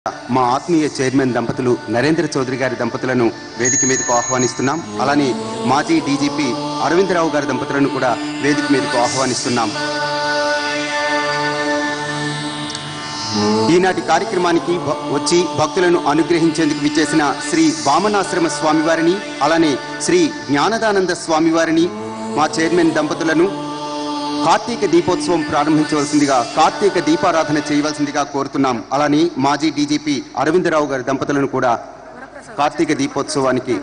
మా ఆత్మీయ చైర్మన్ దంపతులు నరేంద్ర చౌదరి గారి దంపతులను వేదిక మీదకు ఆహ్వానిస్తున్నాం అలానే మాజీ డీజీపీ అరవిందరావు గారి దంపతులను కూడా వేదిక మీదకు ఆహ్వానిస్తున్నాం ఈనాటి కార్యక్రమానికి భ- వచ్చి భక్తులను అనుగ్రహించేందుకు విచ్చేసిన శ్రీ వామనాశ్రమ స్వామివారిని అలానే శ్రీ జ్ఞానదానంద స్వామివారిని మా చైర్మన్ దంపతులను కార్తీక దీపోత్సవం ప్రారంభించవలసిందిగా కార్తీక దీపారాధన చేయవలసిందిగా కోరుతున్నాం అలానే మాజీ డీజీపీ అరవిందరావు గారి దంపతులను కూడా కార్తీక దీపోత్సవానికి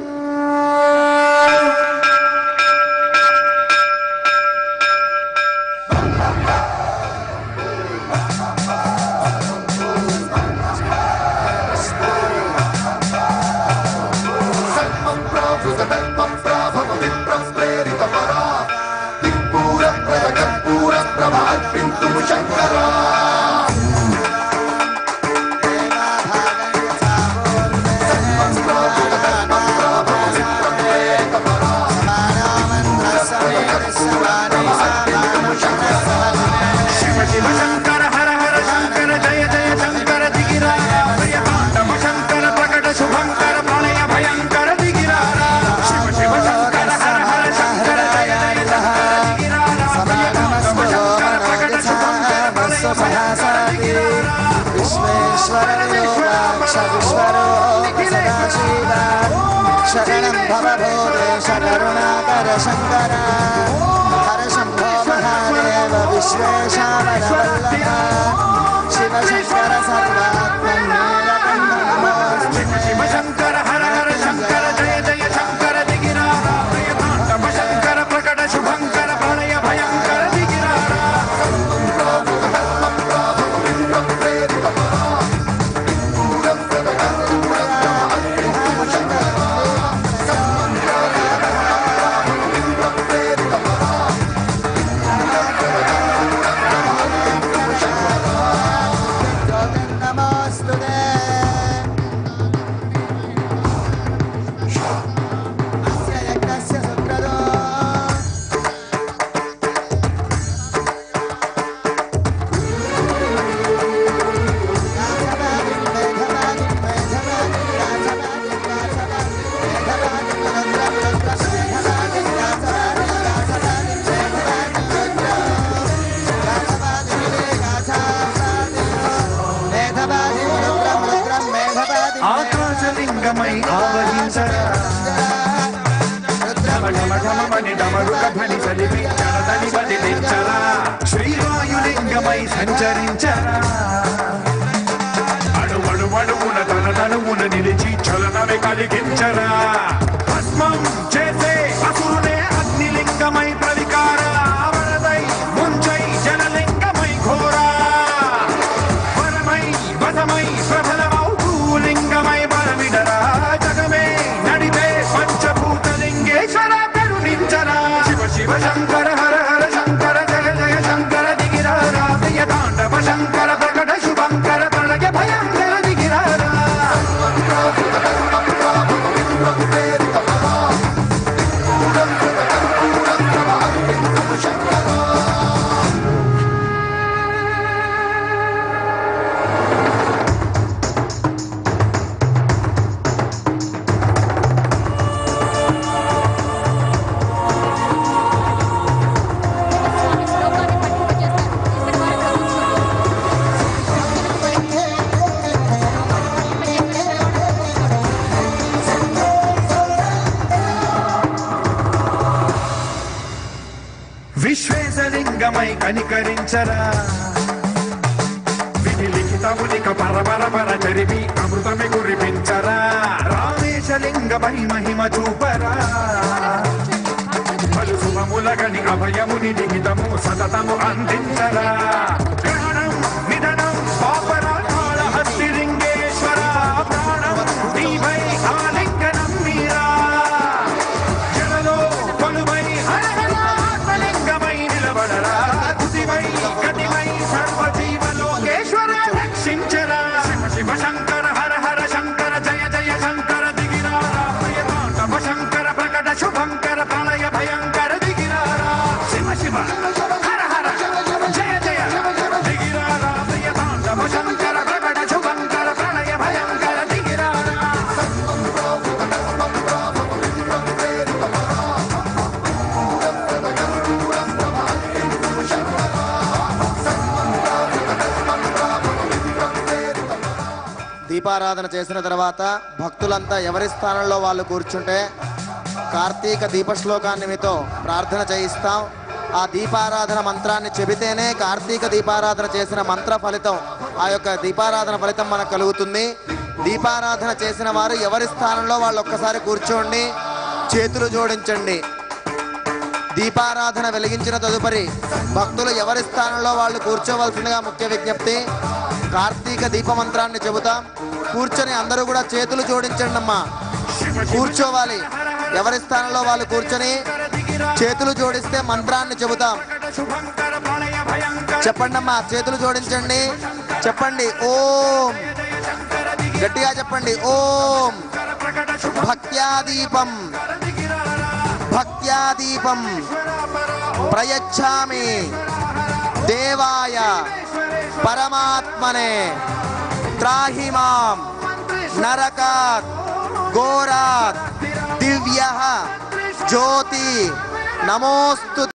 శివ శివ శంకర హర హర శంకర జయ జయ శంకర దిగిరార ప్రియతాండవ శంకర ప్రకట శుభంకర ప్రళయ భయంకర దిగిరార శివ శివ శంకర హర హర శంకర జయ జయ శంకర దిగిరార ప్రియతాండవ శంకర ప్రకట శుభంకర ప్రళయ భయంకర దిగిరార శరణం భవభూదేశ కరుణాకర శంకర హర శంభో మహాదేవ విశ్వేశావరవల్లభ శివ శంకర సర్వాత్మన్యేలకంఠనమోऽस्तు శివ శివ శంకర హర హర శంకర జయ జయ శంకర దిగిరార ప్రియతాండవ శంకర ప్రకట శుభంకర ప్రళయ భయంకర దిగిరార నమోऽस्तु తే అస్య యజ్ఞస్య సుక్రదో ఆకాశలింగమై ఆవహించరా ఢమఢమఢమని డమరుక ధ్వని చలిమి చరదని బదిలించరా శ్రీవాయులింగమై సంచరించరా అడువడు అడుగున తన తనువున నిలిచి చలనమే కలిగించరా భస్మం చేసే అసురునే అగ్నిలింగమై ప్రవికార వరదై ముంచై జనలింగమై ఘోరా వరమై వసమై ప్రబలమౌ భూలింగమై బలమిడరా జగమే నడిపే పంచభూతలింగేశ్వర కరుణించరా శివ శివ శంకర హర హర శంకర జయ జయ శంకర దిగిరారా ప్రియ తాండవ శంకర ప్రకట శుభంకర ప్రళయ భయంకర దిగిరారా స్వామి శ్లోకాన్ని పఠింపజేశారు ఇక్కడి వరకు కూర్చోండి విశ్వేశలింగమై కనికరించరా విధి లిఖితమునిక పరపర పర చరిమి అమృతమి కురిపించరా రామేశలింగమై మహిమ చూపరా పలు శుభములగని అభయముని లిఖితము సతతము అందించరా గ్రహణం నిధనం పాపరాకాళ హస్తిలింగేశ్వర ప్రాణం నీవై ఆలింగనం మీరా జలలో కొలువై ఆత్మలింగమై నిలబడరా తుదివై గతివై సర్వజీవలోకేశ్వర రక్షించరా శివ శివ శంకర హర హర శంకర జయ జయ శంకర దిగిరారా ప్రియతాండవ శంకర ప్రకట శుభంకర ప్రళయ భయంకర దిగిరారా శివ శివ హర హర జయ జయ దీపారాధన చేసిన తర్వాత భక్తులంతా ఎవరి స్థానంలో వాళ్ళు కూర్చుంటే కార్తీక దీప శ్లోకాన్ని మీతో ప్రార్థన చేయిస్తాం ఆ దీపారాధన మంత్రాన్ని చెబితేనే కార్తీక దీపారాధన చేసిన మంత్ర ఫలితం ఆ యొక్క దీపారాధన ఫలితం మనకు కలుగుతుంది దీపారాధన చేసిన వారు ఎవరి స్థానంలో వాళ్ళు ఒక్కసారి కూర్చోండి చేతులు జోడించండి దీపారాధన వెలిగించిన తదుపరి భక్తులు ఎవరి స్థానంలో వాళ్ళు కూర్చోవలసిందిగా ముఖ్య విజ్ఞప్తి కార్తీక దీప మంత్రాన్ని చెబుతాం కూర్చొని అందరూ కూడా చేతులు జోడించండి అమ్మా కూర్చోవాలి ఎవరి స్థానంలో వాళ్ళు కూర్చొని చేతులు జోడిస్తే మంత్రాన్ని చెబుతాం శుభంకర ప్రళయ భయంకర చెప్పండి అమ్మా చేతులు జోడించండి చెప్పండి ఓం గట్టిగా చెప్పండి ఓం ప్రకట శుభ భక్త్యాదీపం భక్త్యాదీపం ప్రయచ్ఛామి దేవాయ పరమాత్మనే త్రాహి మాం నరకాత్ ఘోరాత్ దివ్య జ్యోతి నమోస్తు